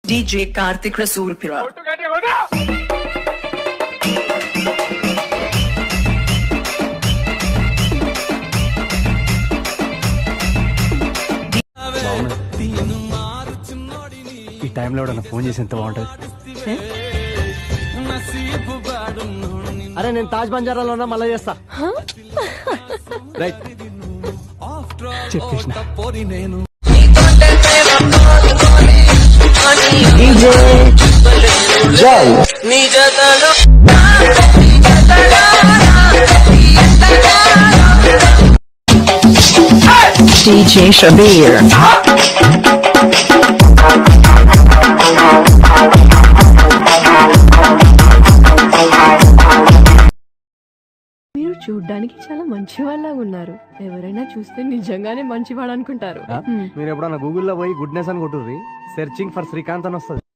DJ Kartik Rasoolpura. ఈ టైంలో ఎవడన్నా ఫోన్ చేసి ఎంత బాగుంటుంది అరే నేను తాజ్ బంజారాలో ఉన్నా మళ్ళీ చేస్తా రైట్ చెప్పేసిన DJ Shabir. మీరు చూడ్డానికి చాలా మంచి వాళ్ళ ఉన్నారు ఎవరైనా చూస్తే నిజంగానే మంచివాడు అనుకుంటారు ఆ? మీరు ఎప్పుడన్నా గూగుల్లో పోయి గుడ్నెస్ అని కొట్టుర్రి సెర్చింగ్ ఫర్ శ్రీకాంత్ అని వస్తుంది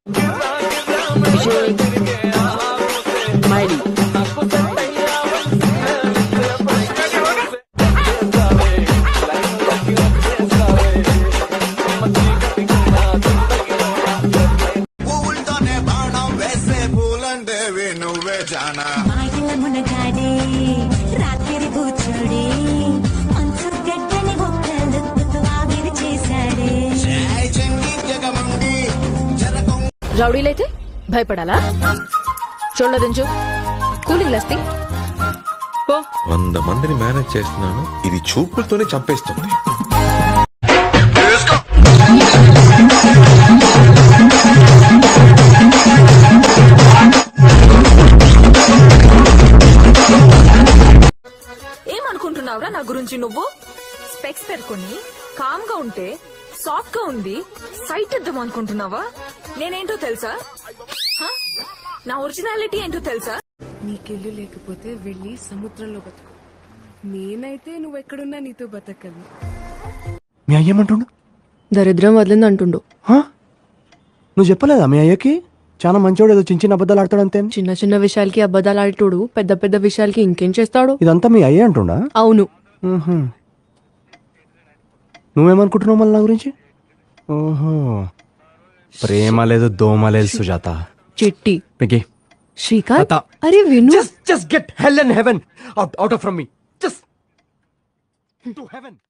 పువ్వులతోనే బాణం వేసే పూలందేవి నువ్వే జానా మాయల మునగాడే రాత్రి కూర్చోడే మంచు గడ్డని ఒక్కలు ఆవిరి చేశాడే జై చెంగి జగమంగి జరగం రౌడీలైతే భయపడాలా చూడదించు కూలింగ్ లస్తి పో వంద మందిని మేనేజ్ చేస్తున్నాను ఇది చూపులతోనే చంపేస్తుంది ఏమనుకుంటున్నావురా నా గురించి నువ్వు స్పెక్స్ పెట్టుకుని కామ్ గా ఉంటే సాఫ్ట్ గా ఉంది సైట్ ఇద్దాం అనుకుంటున్నావా నేనేంటో తెలుసా హ? నా ఒరిజినాలిటీ ఏంటో తెలుసా నీకెళ్ళు లేకపోతే వెళ్ళి సముద్రంలో బతుకు నేనైతే నువ్వెక్కడున్నా నీతో బతకను మీ అయ్య ఏమంటుండు దరిద్రం వదిలింది అంటుండు హా? నువ్వు చెప్పలేదా మీ అయ్యకి చాలా మంచివాడు ఏదో చిన్న చిన్న అబద్ధాలు ఆడతాడంతే చిన్న చిన్న విషయాలకి అబద్ధాలు ఆడేటోడు పెద్ద పెద్ద విషయాలకి ఇంకేం చేస్తాడు ఇదంతా మీ అయ్యే అంటుండా అవును మ్హూ. నువ్వేమనుకుంటున్నావు మళ్ళీ నా గురించి ఓహో ప్రేమ లేదు దోమ లేదు సుజాత చిట్టి పికి శ్రీకాంత్ అత్త. అరే విను just just get hell and heaven out out of from me just to haven